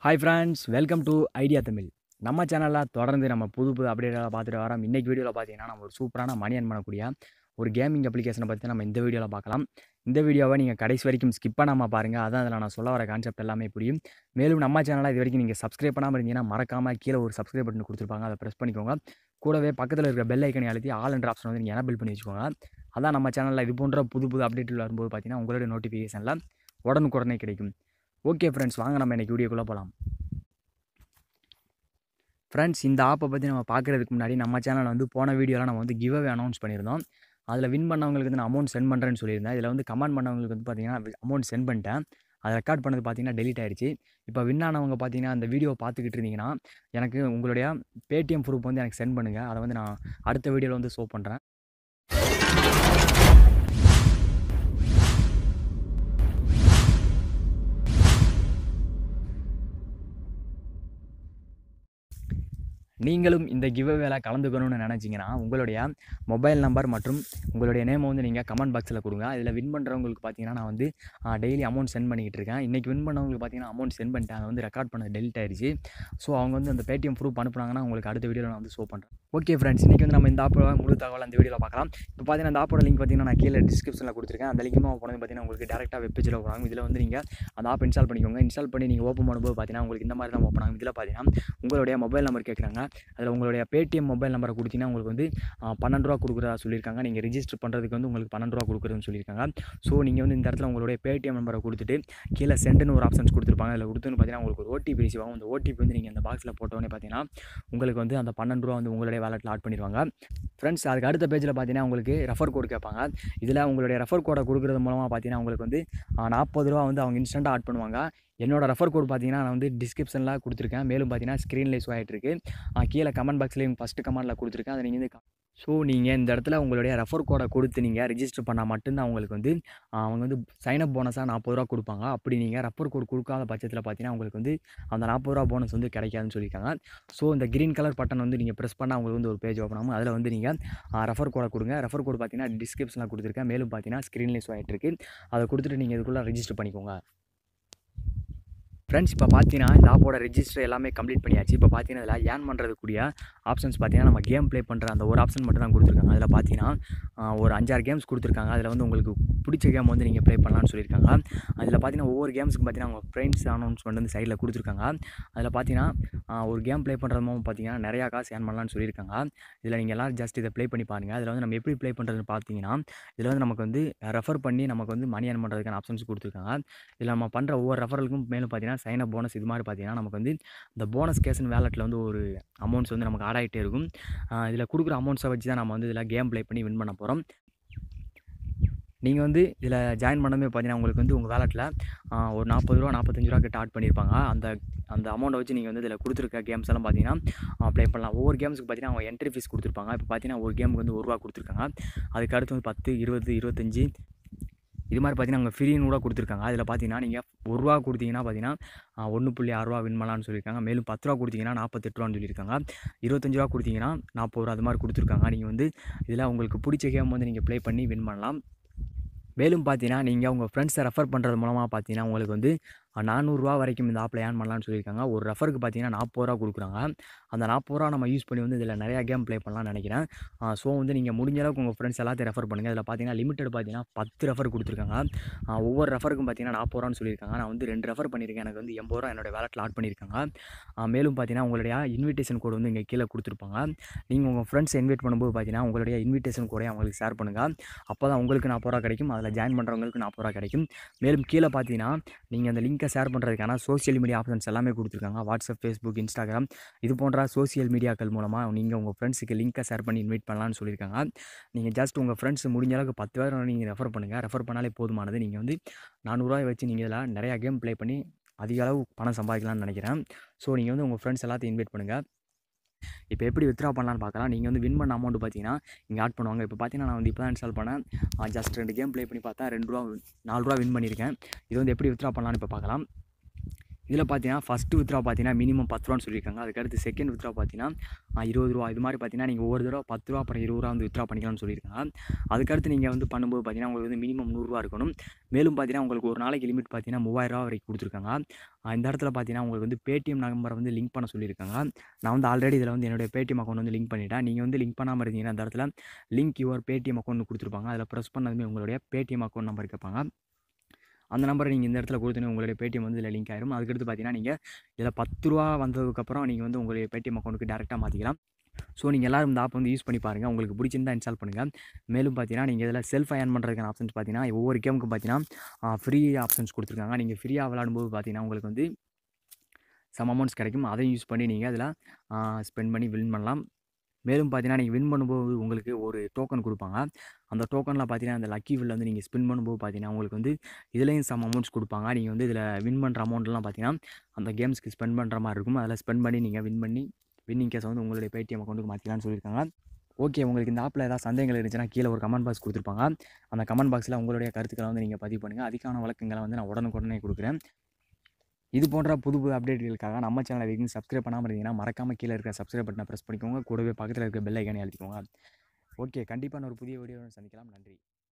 hi friends welcome to idea Tamil நம்ம சேனலில் தொடர்ந்து நம்ம புது புது அப்டேட்டெல்லாம் பார்த்துட்டு வரோம் இன்றைக்கி வீடியோவில் பார்த்தீங்கன்னா நம்ம ஒரு சூப்பரான மணி earn பண்ணக்கூடிய ஒரு கேமிங் அப்ளிகேஷனை பற்றி நம்ம இந்த வீடியோவில் பார்க்கலாம் இந்த வீடியோவை நீங்கள் கடைசி வரைக்கும் ஸ்கிப் பண்ணாமல் பாருங்கள் அதான் அதில் நான் சொல்ல வர கான்செப்ட் எல்லாமே புரியும் மேலும் நம்ம சேனலை இது வரைக்கும் நீங்கள் சப்ஸ்கிரைப் பண்ணாமல் இருந்தீங்கன்னா மறக்காமல் கீழே ஒரு சப்ஸ்கிரைப் பட்டன் கொடுத்துருப்பாங்க அதை ப்ரெஸ் பண்ணிக்கோங்க கூடவே பக்கத்தில் இருக்கிற பெல் ஐக்கனை அழுத்தி ஆல் என்ற ஆப்ஷன் வந்து நீங்கள் எனபிள் பண்ணி வச்சுக்கோங்க அதான் நம்ம சேனலில் இது போன்ற புது புது அப்டேட்டில் வரும்போது பார்த்தீங்கன்னா உங்களோட நோட்டிஃபிகேஷனில் உடனுக்குடனே கிடைக்கும் ஓகே ஃப்ரெண்ட்ஸ் வாங்க நம்ம இன்னைக்கு வீடியோக்குள்ளே போகலாம் ஃப்ரெண்ட்ஸ் இந்த ஆப்பை பற்றி நம்ம பார்க்குறதுக்கு முன்னாடி நம்ம சேனலில் வந்து போன வீடியோவில் நம்ம வந்து கிவ் அனௌன்ஸ் பண்ணியிருந்தோம் அதில் வின் பண்ணவங்களுக்கு வந்து நான் அமௌண்ட் சென்ட் பண்ணுறேன்னு சொல்லியிருந்தேன் இதில் வந்து கமெண்ட் பண்ணவங்களுக்கு வந்து பார்த்தீங்கன்னா அமௌண்ட் சென்ட் பண்ணிட்டேன் அதை ரெக்கார்ட் பண்ணது பார்த்தீங்கன்னா டெலிட் ஆயிடுச்சு இப்போ வின் ஆனவங்க பார்த்தீங்கன்னா அந்த வீடியோ பார்த்துக்கிட்டு இருந்தீங்கன்னா எனக்கு உங்களுடைய பேடிஎம் ப்ரூஃப் வந்து எனக்கு சென்ட் பண்ணுங்கள் அதை வந்து நான் அடுத்த வீடியோவில் வந்து ஷோ பண்ணுறேன் நீங்களும் இந்த கிவ் வேலை கலந்துக்கணும்னு நினச்சிங்கன்னா உங்களுடைய மொபைல் நம்பர் மற்றும் உங்களுடைய நேமை வந்து நீங்கள் கமெண்ட் பாக்ஸில் கொடுங்க இதில் வின் பண்ணுறவங்களுக்கு பார்த்தீங்கன்னா நான் வந்து டெய்லி அமௌண்ட் சென்ட் பண்ணிக்கிட்டு இருக்கேன் இன்றைக்கி வின் பண்ணவங்களுக்கு பார்த்தீங்கன்னா அமௌண்ட் சென்ட் பண்ணிட்டேன் அதை வந்து ரெக்கார்ட் பண்ண டெலிட் ஆயிடுச்சு ஸோ அவங்க வந்து அந்த பேடிஎம் ப்ரூஃப் அனுப்புனாங்கன்னா உங்களுக்கு அடுத்த வீடியோவில் நான் வந்து ஷோ பண்ணுறேன் ஓகே ஃப்ரெண்ட்ஸ் இன்றைக்கி வந்து நம்ம இந்த ஆப்போட முழு தகவல் அந்த வீடியோவில் பார்க்கலாம் இப்போ பார்த்தீங்கன்னா அந்த ஆப்போட லிங்க் பார்த்தீங்கன்னா நான் கீழே டிஸ்கிரிப்ஷனில் கொடுத்துருக்கேன் அந்த லிங்க் போனது பார்த்தீங்கன்னா உங்களுக்கு டேரெக்டாக வெப் பேஜில் போகிறாங்க இதில் வந்து நீங்கள் அந்த ஆப் இன்ஸ்டால் பண்ணிக்கோங்க இன்ஸ்டால் பண்ணி நீங்கள் ஓப்பன் பண்ணும்போது பார்த்தீங்கன்னா உங்களுக்கு இந்த மாதிரி தான் ஓப்பன் ஆகும் இதில் பார்த்தீங்கன்னா உங்களுடைய மொபைல் நம்பர் கேட்குறாங்க அதில் உங்களுடைய பேடிஎம் மொபைல் நம்பரை கொடுத்தீங்கன்னா உங்களுக்கு வந்து ஆ, பன்னெண்டு ரூபா கொடுக்குறதா சொல்லியிருக்காங்க நீங்கள் ரிஜிஸ்டர் பண்ணுறதுக்கு வந்து உங்களுக்கு பன்னெண்டு ரூபா கொடுக்குறதுன்னு சொல்லியிருக்காங்க ஸோ நீங்கள் வந்து இந்த இடத்துல உங்களுடைய பேடிஎம் நம்பரை கொடுத்துட்டு கீழே சென்டுன்னு ஒரு ஆப்ஷன்ஸ் கொடுத்துருப்பாங்க அதில் கொடுத்துன்னு பார்த்தீங்கன்னா உங்களுக்கு ஒரு ஓடிபி ரிசீவ் ஆகும் அந்த ஓடிபி வந்து நீங்கள் அந்த பாக்ஸில் போட்டோன்னே பார்த்தீங்கன்னா உங்களுக்கு வந்து அந்த பன்னெண்டு ரூபா வந்து உங்களுடைய வேலெட்டில் ஆட் பண்ணிடுவாங்க ஃப்ரெண்ட்ஸ் அதுக்கு அடுத்த பேஜில் பார்த்தீங்கன்னா உங்களுக்கு ரெஃபர் கோட் கேட்பாங்க இதில் உங்களுடைய ரெஃபர் கோடை கொடுக்குறது மூலமாக பார்த்தீங்கன்னா உங்களுக்கு வந்து நாற்பது ரூபா வந்து அவங்க இன்ஸ்டண்ட்டாக ஆட் பண்ணுவாங்க என்னோட ரெஃபர் கோட் பார்த்தீங்கன்னா நான் வந்து டிஸ்கிரிப்ஷனில் கொடுத்துருக்கேன் மேலும் பார்த்தீங்கன்னா ஸ்க்ரீன்லேயே ஷோ ஆகிட்டு இருக்கு ஆ, கீழே கமெண்ட் பாக்ஸ்லேயும் ஃபஸ்ட்டு கமெண்ட்டில் கொடுத்துருக்கேன் அதை நீங்கள் வந்து ஸோ நீங்கள் இந்த இடத்துல உங்களுடைய ரெஃபர் கோடை கொடுத்து நீங்கள் ரிஜிஸ்டர் பண்ணால் மட்டும்தான் உங்களுக்கு வந்து ஆ, அவங்க வந்து சைனப் போனஸாக நாற்பது ரூபா கொடுப்பாங்க அப்படி நீங்கள் ரெஃபர் கோட் கொடுக்காத பட்சத்தில் பார்த்தீங்கன்னா உங்களுக்கு வந்து அந்த நாற்பது ரூபா போனஸ் வந்து கிடைக்காதுன்னு சொல்லியிருக்காங்க ஸோ இந்த க்ரீன் கலர் பட்டன் வந்து நீங்கள் ப்ரெஸ் பண்ணால் உங்களுக்கு வந்து ஒரு பேஜ் ஓப்பன் ஆகும் அதில் வந்து நீங்கள் ரெஃபர் கோடை கொடுங்க ரெஃபர் கோட் பார்த்தீங்கன்னா டிஸ்கிரிப்ஷனில் கொடுத்துருக்கேன் மேலும் பார்த்தீங்கன்னா ஸ்க்ரீன்லேயே ஷோ ஆகிட்டு இருக்கு அதை கொடுத்துட்டு நீங்கள் இதுக்குள்ளே ரெஜிஸ்டர் பண்ணிக்கோங்க ஃப்ரெண்ட்ஸ் இப்போ பார்த்தீங்கன்னா இந்த ஆப்போட ரெஜிஸ்டர் எல்லாமே கம்ப்ளீட் பண்ணியாச்சு இப்போ பார்த்தீங்கன்னா இதில் ஏர்ன் பண்ணுறதுக்கூடிய ஆப்ஷன்ஸ் பார்த்தீங்கன்னா நம்ம கேம் ப்ளே பண்ணுற அந்த ஒரு ஆப்ஷன் மட்டும் தான் கொடுத்துருக்காங்க அதில் பார்த்தீங்கன்னா ஆஹ், ஒரு அஞ்சாறு கேம்ஸ் கொடுத்துருக்காங்க அதில் வந்து உங்களுக்கு பிடிச்ச கேம் வந்து நீங்கள் ப்ளே பண்ணலாம்னு சொல்லியிருக்காங்க அதில் பார்த்தீங்கன்னா ஒவ்வொரு கேம்ஸுக்கு பார்த்தீங்கன்னா அவங்க ஃப்ரெண்ட்ஸ் அனௌன்ஸ்மெண்ட் வந்து சைடில் கொடுத்துருக்காங்க அதில் பார்த்தீங்கன்னா ஆஹ், ஒரு கேம் ப்ளே பண்ணுறது மூலம் பார்த்தீங்கன்னா நிறையா காசு ஏர்ன் பண்ணலாம்னு சொல்லியிருக்காங்க இதில் நீங்கள் எல்லாம் ஜஸ்ட் இதை ப்ளே பண்ணி பாருங்கள் அதில் வந்து நம்ம எப்படி ப்ளே பண்ணுறதுன்னு பார்த்தீங்கன்னா இதில் வந்து நமக்கு வந்து ரெஃபர் பண்ணி நமக்கு வந்து மணி ஏர்ன் பண்ணுறதுக்கான ஆப்ஷன்ஸ் கொடுத்துருக்காங்க இதில் நம்ம பண்ணுற ஒவ்வொரு ரெஃபரலுக்கும் மேலும் பார்த்தீங்கன்னா சைன் அப் போனஸ் இது மாதிரி பார்த்தீங்கன்னா நமக்கு வந்து இந்த போனஸ் கேஷன் வேலெட்டில் வந்து ஒரு அமௌண்ட்ஸ் வந்து நமக்கு ஆட் ஆகிட்டே இருக்கும் இதில் கொடுக்குற அமௌண்ட்ஸை வச்சு தான் நம்ம வந்து இதில் கேம் ப்ளே பண்ணி வின் பண்ண போகிறோம் நீங்கள் வந்து இதில் ஜாயின் பண்ணவே பார்த்தீங்கன்னா உங்களுக்கு வந்து உங்கள் வேலெட்டில் ஒரு நாற்பது ரூபா நாற்பத்தஞ்சு ரூபா கிட்ட ஆட் பண்ணியிருப்பாங்க அந்த அந்த அமௌண்ட்டை வச்சு நீங்கள் வந்து இதில் கொடுத்துருக்க கேம்ஸ் எல்லாம் பார்த்தீங்கன்னா ப்ளே பண்ணலாம் ஒவ்வொரு கேம்ஸுக்கு பார்த்தீங்கன்னா அவங்க என்ட்ரி ஃபீஸ் கொடுத்துருப்பாங்க இப்போ பார்த்தீங்கன்னா ஒரு கேமுக்கு வந்து ஒரு ரூபா கொடுத்துருக்காங்க அதுக்கு அடுத்து வந்து பத்து இருபது இருபத்தஞ்சி இது மாதிரி பார்த்தீங்கன்னா அவங்க ஃப்ரீன்னு கூட கொடுத்துருக்காங்க அதில் பார்த்தீங்கன்னா நீங்கள் ஒரு ரூபா கொடுத்தீங்கன்னா பார்த்தீங்கன்னா ஒன்று புள்ளி ஆறு ரூபா வின் பண்ணலாம்னு சொல்லியிருக்காங்க மேலும் பத்து ரூபா கொடுத்தீங்கன்னா நாற்பத்தெட்டு ரூபான்னு சொல்லியிருக்காங்க இருபத்தஞ்சு ரூபா கொடுத்தீங்கன்னா நாற்பது ரூபா அது மாதிரி கொடுத்துருக்காங்க நீங்கள் வந்து இதில் உங்களுக்கு பிடிச்ச கேம் வந்து நீங்கள் ப்ளே பண்ணி வின் பண்ணலாம் மேலும் பார்த்தீங்கன்னா நீங்கள் உங்கள் ஃப்ரெண்ட்ஸை ரெஃபர் பண்ணுறது மூலமாக பார்த்தீங்கன்னா உங்களுக்கு வந்து நானூறுரூவா வரைக்கும் இந்த ஆப்பில் ஏர்ன் பண்ணலாம்னு சொல்லியிருக்காங்க ஒரு ரெஃபருக்கு பார்த்தீங்கன்னா நாற்பது ரூபா கொடுக்குறாங்க அந்த நாற்பது ரூபா நம்ம யூஸ் பண்ணி வந்து இதில் நிறையா கேம் ப்ளே பண்ணலாம்னு நினைக்கிறேன் ஸோ வந்து நீங்கள் முடிஞ்ச அளவுக்கு உங்கள் ஃப்ரெண்ட்ஸ் எல்லாத்தையும் ரெஃபர் பண்ணுங்கள் இதில் பார்த்தீங்கன்னா லிமிட்டட் பார்த்தீங்கன்னா பத்து ரெஃபர் கொடுத்துருக்காங்க ஆ, ஒவ்வொரு ரெஃபருக்கும் பார்த்தீங்கன்னா நாற்பது ரூபான்னு சொல்லியிருக்காங்க நான் வந்து ரெண்டு ரெஃபர் பண்ணியிருக்கேன் எனக்கு வந்து எண்பது ரூபா என்னோட வேலெட்டில் ஆட் பண்ணியிருக்காங்க ஆ, மேலும் பார்த்தீங்கன்னா உங்களுடைய இன்விடேஷன் கோடு வந்து இங்கே கீழே கொடுத்துருப்பாங்க நீங்கள் உங்கள் ஃப்ரெண்ட்ஸ் இன்வைட் பண்ணும்போது பார்த்தீங்கன்னா உங்களுடைய இன்விடேஷன் கோடை அவங்களுக்கு ஷேர் பண்ணுங்கள் அப்போ தான் உங்களுக்கு நாற்பது ரூபா கிடைக்கும் அதில் ஜாயின் பண்ணுறவங்களுக்கு நாற்பது ரூபா கிடைக்கும் மேலும் கீழே பார்த்தீங்கன்னா நீங்கள் அந்த லிங்கை ஷேர் பண்ணுறதுக்கான சோஷியல் மீடியா ஆப்ஷன்ஸ் எல்லாமே கொடுத்துருக்காங்க வாட்ஸ்அப் ஃபேஸ்புக் இன்ஸ்டாகிராம் இது போன்ற சோஷியல் மீடியாக்கள் மூலமாக நீங்கள் உங்கள் ஃப்ரெண்ட்ஸுக்கு லிங்க்கை ஷேர் பண்ணி இன்வைட் பண்ணலாம்னு சொல்லியிருக்காங்க நீங்கள் ஜஸ்ட் உங்கள் ஃப்ரெண்ட்ஸ் முடிஞ்ச அளவுக்கு பத்து பேர் நீங்கள் ரெஃபர் பண்ணுங்கள் ரெஃபர் பண்ணாலே போதுமானது நீங்கள் வந்து நானூறுரூவாய் வச்சு நீங்கள் இதில் நிறையா கேம் ப்ளே பண்ணி அதிக அளவு பணம் சம்பாதிக்கலாம்னு நினைக்கிறேன் ஸோ நீங்கள் வந்து உங்கள் ஃப்ரெண்ட்ஸ் எல்லாத்தையும் இன்வைட் பண்ணுங்கள் இப்போ எப்படி வித்ரா பண்ணலான்னு பார்க்கலாம் நீங்கள் வந்து வின் பண்ண அமௌண்ட் பார்த்தீங்கன்னா இங்கே ஆட் பண்ணுவாங்க இப்போ பார்த்தீங்கன்னா நான் வந்து இப்போ தான் இன்ஸ்டால் பண்ணேன் ஜஸ்ட் ரெண்டு கேம் ப்ளே பண்ணி பார்த்தா ரெண்டு ரூபா நாலு ரூபா வின் பண்ணியிருக்கேன் இது வந்து எப்படி வித்ரா பண்ணலான்னு இப்போ பார்க்கலாம் இதில் பார்த்தீங்கன்னா ஃபஸ்ட்டு வித்ரா பார்த்தீங்கன்னா மினிமம் பத்து ரூபான்னு சொல்லியிருக்காங்க அதுக்கடுத்து செகண்ட் வித்ரா பார்த்தீங்கன்னா ஆ, இருபது ரூபா இது மாதிரி பார்த்தீங்கன்னா நீங்கள் ஒவ்வொரு தடவை பத்து ரூபா அப்புறம் இருபது ரூபா வந்து வித்ரா பண்ணிக்கலாம்னு சொல்லியிருக்காங்க அதுக்கடுத்து நீங்கள் வந்து பண்ணும்போது பார்த்தீங்கன்னா உங்களுக்கு வந்து மினிமம் நூறுரூவா இருக்கணும் மேலும் பார்த்தீங்கன்னா உங்களுக்கு ஒரு நாளைக்கு லிமிட் பார்த்தீங்கன்னா மூவாயிரரூவா வரைக்கும் கொடுத்துருக்காங்க ஆ, இந்த இடத்துல பார்த்தீங்கன்னா உங்களுக்கு வந்து பேடிஎம் நம்பரை வந்து லிங்க் பண்ண சொல்லியிருக்காங்க நான் வந்து ஆல்ரெடி இதில் வந்து என்னுடைய பேடிஎம் அக்கௌண்ட் வந்து லிங்க் பண்ணிட்டேன் நீங்கள் வந்து லிங்க் பண்ணாமல் இருந்தீங்கன்னா அந்த இடத்துல லிங்க் யுவர் பேடிஎம் அக்கௌண்ட் கொடுத்துருப்பாங்க அதில் ப்ரெஸ் பண்ணதுமே உங்களுடைய பேடிஎம் அக்கௌண்ட் நம்பர் கேட்பாங்க அந்த நம்பரை நீங்கள் இந்த இடத்துல கொடுத்தோன்னே உங்களுடைய பேடிஎம் வந்து இதில் லிங்க் ஆயிரும் அதுக்கடுத்து பார்த்தீங்கன்னா நீங்கள் இதில் பத்து ரூபா வந்ததுக்கப்புறம் நீங்கள் வந்து உங்களுடைய பேடிஎம் அக்கௌண்ட்டுக்கு டேரெக்டாக மாற்றிக்கலாம் ஸோ நீங்கள் எல்லாரும் இந்த ஆப் வந்து யூஸ் பண்ணி பாருங்கள் உங்களுக்கு பிடிச்சிருந்தா இன்ஸ்டால் பண்ணுங்கள் மேலும் பார்த்தீங்கன்னா நீங்கள் இதில் செல்ஃப் அயர்ன் பண்ணுறதுக்கான ஆப்ஷன்ஸ் பார்த்தீங்கன்னா ஒவ்வொரு கேமுக்கும் பார்த்தீங்கன்னா ஃப்ரீ ஆப்ஷன்ஸ் கொடுத்துருக்காங்க நீங்கள் ஃப்ரீயாக விளாடும்போது பார்த்தீங்கன்னா உங்களுக்கு வந்து சம் அமௌண்ட்ஸ் கிடைக்கும் அதையும் யூஸ் பண்ணி நீங்கள் அதில் ஸ்பெண்ட் பண்ணி வின் பண்ணலாம் மேலும் பார்த்தீங்கன்னா நீங்கள் வின் பண்ணும்போது உங்களுக்கு ஒரு டோக்கன் கொடுப்பாங்க அந்த டோக்கனில் பார்த்தீங்கன்னா அந்த லக்கி வில் வந்து நீங்கள் ஸ்பின் பண்ணும்போது பார்த்தீங்கன்னா உங்களுக்கு வந்து இதுலேயும் சம் அமௌண்ட்ஸ் கொடுப்பாங்க நீங்கள் வந்து இதில் வின் பண்ணுற அமௌண்ட்லாம் பார்த்தீங்கன்னா அந்த கேம்ஸ்க்கு ஸ்பெண்ட் பண்ணுற மாதிரி இருக்கும் அதில் ஸ்பெண்ட் பண்ணி நீங்கள் வின் பண்ணி வின்னிங் கேஸை வந்து உங்களுடைய பேடிஎம் அக்கௌண்ட்டுக்கு மாற்றிக்கலாம்னு சொல்லியிருக்காங்க ஓகே உங்களுக்கு இந்த ஆப்பில் ஏதாவது சந்தேகங்கள் இருந்துச்சுன்னா கீழே ஒரு கமெண்ட் பாக்ஸ் கொடுத்துருப்பாங்க அந்த கமெண்ட் பாக்ஸில் உங்களுடைய கருத்துக்களை வந்து நீங்கள் பதிவு பண்ணுங்கள் அதுக்கான விளக்கங்களை வந்து நான் உடனுக்குடனே கொடுக்குறேன் இது போன்ற புது புது அப்டேட்டுகளுக்காக நம்ம சேனலை வரைக்கும் சப்ஸ்கிரைப் பண்ணாமல் இருந்தீங்கன்னா மறக்காமல் கீழே இருக்க சப்ஸ்கிரைப் பட்டனை ப்ரெஸ் பண்ணிக்கோங்க கூடவே பக்கத்தில் இருக்க பெல் ஐக்கானே அழுத்திக்கோங்க ஓகே கண்டிப்பாக நான் ஒரு புதிய வீடியோவில் சந்திக்கலாம் நன்றி